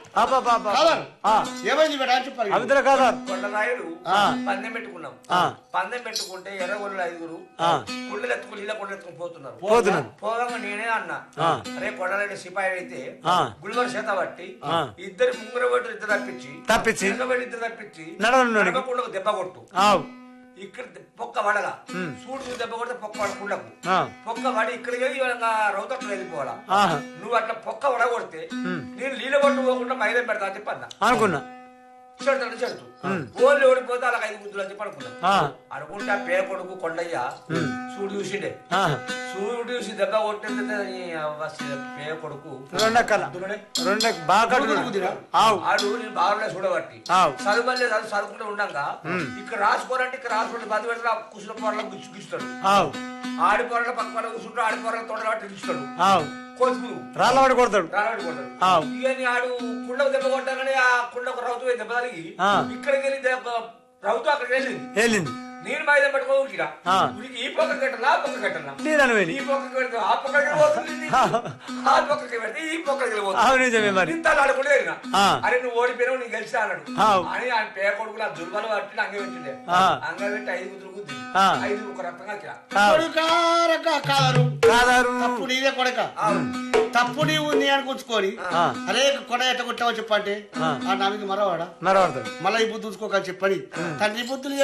అబ్బబ్బబ్బ. కాదర్ ఆ, ఏమైంది బేటా అని చెప్పాలి అమిత్ర కాదర్ కొండరాయుడు ఆ. పందెం పెట్టుకున్నాం ఆ. పందెం పెట్టుకుంటే ఎర్రగొల్లు ఐదుగురు ఆ. కుళ్ళలు ఎత్తుకుని ఇలా కొండ ఎత్తుకుని పోతున్నారు పోతున్నారు. పోగా నేనే అన్నా ఆ. అరే కొండరాయుడు సిపాయి అయితే ఆ. గుల్బర్ చేత పట్టి ఆ. ఇద్దరు ముంగర పెట్టు ఇద్దరు తప్పించి తప్పించి. వెనకబడి ఇద్దరు తప్పించి నడవనున్నాడు. నడవకుండా ఒక దెబ్బ కొట్టు ఆవు ఇక్కడ పొక్క వడగా సూడు చూసి దెబ్బ కొడితే పొక్క వడ కుండకు ఆ, పొక్క వడి ఇక్కడికి వెళ్ళి ఇవాళ రౌతట్లు వెళ్ళిపోవాలా ఆహా. నువ్వు అట్లా పొక్క వడగొడితే నేను నీళ్ళ కొట్టు పోకుండా మైదం పెడతా అని చెప్పి అన్నా అనుకున్నా చెడుతాడు చెడుతూ ఓళ్ళు ఓడిపోతే అలా ఐదు గుద్దులు అని చెప్పి అనుకున్నాం ఆ, అనుకుంటా పే కొడుకు కొండయ్య సూడు చూసిండే ఆ. సూడు చూసి దెబ్బ కొట్టింది పే కొడుకు రెండక్కల దున్నడే. రెండు బాగా కట్టు ఆవు ఆడు నేను బాగా చూడబట్టి ఆవు. చదువులే చదువు చదువుకుంటూ ఉండంగా ఇక్కడ రాసుకోరంటే ఇక్కడ రాసుకుంటే బతి పెడితే కూర్చున్న పొరలో గుచ్చు గుచ్చుతాడు ఆవు ఆడి పొరల పక్క పొరలో కూర్చుంటాడు ఆడి పొరల తొడలు పట్టి గుచ్చుతాడు ఆవు కోసుకు రాళ్ళవాడి కొడతాడు రాలబడి కొడతాడు ఆవు. ఇక నీ ఆడు కుండకు దెబ్బ కొట్టాగానే ఆ కుండకు రౌతు పోయి దెబ్బ తగిలి ఆ. ఇక్కడికి వెళ్ళి దెబ్బ రౌతు అక్కడికి వెళ్ళింది వెళ్ళింది నేను మైదానం పెట్టుకో ఉరికిరా ఆ. ఉరికి ఈ పక్క కట్టాలా ఆ పక్క కట్టాలా నీరని వెళ్ళి ఈ పక్కకి పెడితే ఆ పక్కకి పోతుంది ఇది. ఆ పక్కకి పెడితే ఈ పక్కకి వెళ్ళిపోతుంది ఆవు నిజమే మరి ఇంత ఆడుకుంటే వెళ్ళినా ఆ. అరే నువ్వు ఓడిపోయినావు నీకు గెలిచి అన్నాడు ఆవు. అని ఆయన పేద కొడుకులు ఆ దుర్బలు పట్టి అంగే పెట్టిండే ఆ. అంగే పెట్టి ఐదు గుద్దులు గుద్ది ఆ. ఐదు ఒక రకంగా కిరా ఆవు. కొడుకారక కాదరు కాదారు తప్పు నీదే కొడక తప్పు నీ ఉంది అని కూర్చుకొని ఆ. అరే కొడ ఎట్ట కొట్టావో చెప్పంటే ఆ. ఆ నామికి మరవాడా మరవడతాడు మళ్ళీ ఈ బుద్ధి చూసుకోక చెప్పని తండ్రి బుద్ధులు